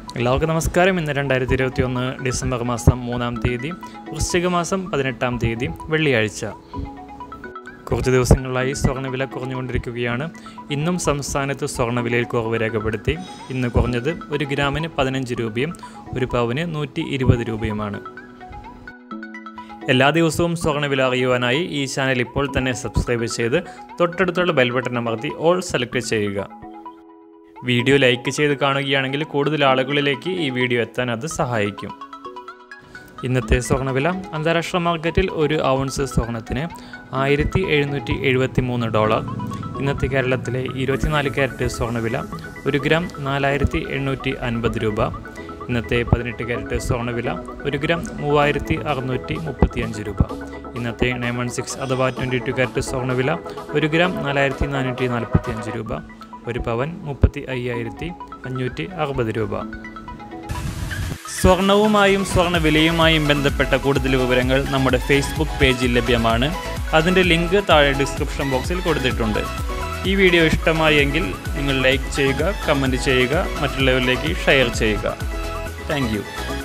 എല്ലാവർക്കും നമസ്കാരം ഇന്ന് രണ്ടായിരത്തി ഇരുപത്തി ഒന്ന് ഡിസംബർ മാസം മൂന്നാം തീയതി വൃശ്ചിക മാസം പതിനെട്ടാം തീയതി വെള്ളിയാഴ്ച കുറച്ച് ദിവസങ്ങളായി സ്വർണ്ണവില കുറഞ്ഞുകൊണ്ടിരിക്കുകയാണ് ഇന്നും സംസ്ഥാനത്ത് സ്വർണ്ണവിലയിൽ കുറവ് രേഖപ്പെടുത്തി ഇന്ന് കുറഞ്ഞത് ഒരു ഗ്രാമിന് പതിനഞ്ച് രൂപയും ഒരു പവന് നൂറ്റി ഇരുപത് രൂപയുമാണ് എല്ലാ ദിവസവും സ്വർണ്ണവില അറിയുവാനായി ഈ ചാനൽ ഇപ്പോൾ തന്നെ സബ്സ്ക്രൈബ് ചെയ്ത് തൊട്ടടുത്തുള്ള ബെൽ ബട്ടൺ അമർത്തി ഓൾ സെലക്ട് ചെയ്യുക വീഡിയോ ലൈക്ക് ചെയ്ത് കാണുകയാണെങ്കിൽ കൂടുതൽ ആളുകളിലേക്ക് ഈ വീഡിയോ എത്താൻ അത് സഹായിക്കും ഇന്നത്തെ സ്വർണ്ണവില അന്താരാഷ്ട്ര മാർക്കറ്റിൽ ഒരു ഔൺസ് സ്വർണത്തിന് ആയിരത്തി എഴുന്നൂറ്റി എഴുപത്തി മൂന്ന് ഡോളർ ഇന്നത്തെ കേരളത്തിലെ ഇരുപത്തിനാല് ക്യാരറ്റ് സ്വർണ്ണവില ഒരു ഗ്രാം നാലായിരത്തി എണ്ണൂറ്റി അൻപത് രൂപ ഇന്നത്തെ പതിനെട്ട് ക്യാരറ്റ് സ്വർണ്ണവില ഒരു ഗ്രാം മൂവായിരത്തി അറുന്നൂറ്റി മുപ്പത്തിയഞ്ച് രൂപ ഇന്നത്തെ നയൻ വൺ സിക്സ് അഥവാ ട്വൻറ്റി ടു ക്യാരറ്റ് സ്വർണ്ണവില ഒരു ഗ്രാം നാലായിരത്തി നാനൂറ്റി നാൽപ്പത്തി അഞ്ച് രൂപ ഒരു പവൻ മുപ്പത്തി അയ്യായിരത്തി അഞ്ഞൂറ്റി അറുപത് രൂപ സ്വർണവുമായും സ്വർണ്ണവിലയുമായും ബന്ധപ്പെട്ട കൂടുതൽ വിവരങ്ങൾ നമ്മുടെ ഫേസ്ബുക്ക് പേജിൽ ലഭ്യമാണ് അതിൻ്റെ ലിങ്ക് താഴെ ഡിസ്ക്രിപ്ഷൻ ബോക്സിൽ കൊടുത്തിട്ടുണ്ട് ഈ വീഡിയോ ഇഷ്ടമായെങ്കിൽ നിങ്ങൾ ലൈക്ക് ചെയ്യുക കമൻറ്റ് ചെയ്യുക മറ്റുള്ളവരിലേക്ക് ഷെയർ ചെയ്യുക താങ്ക്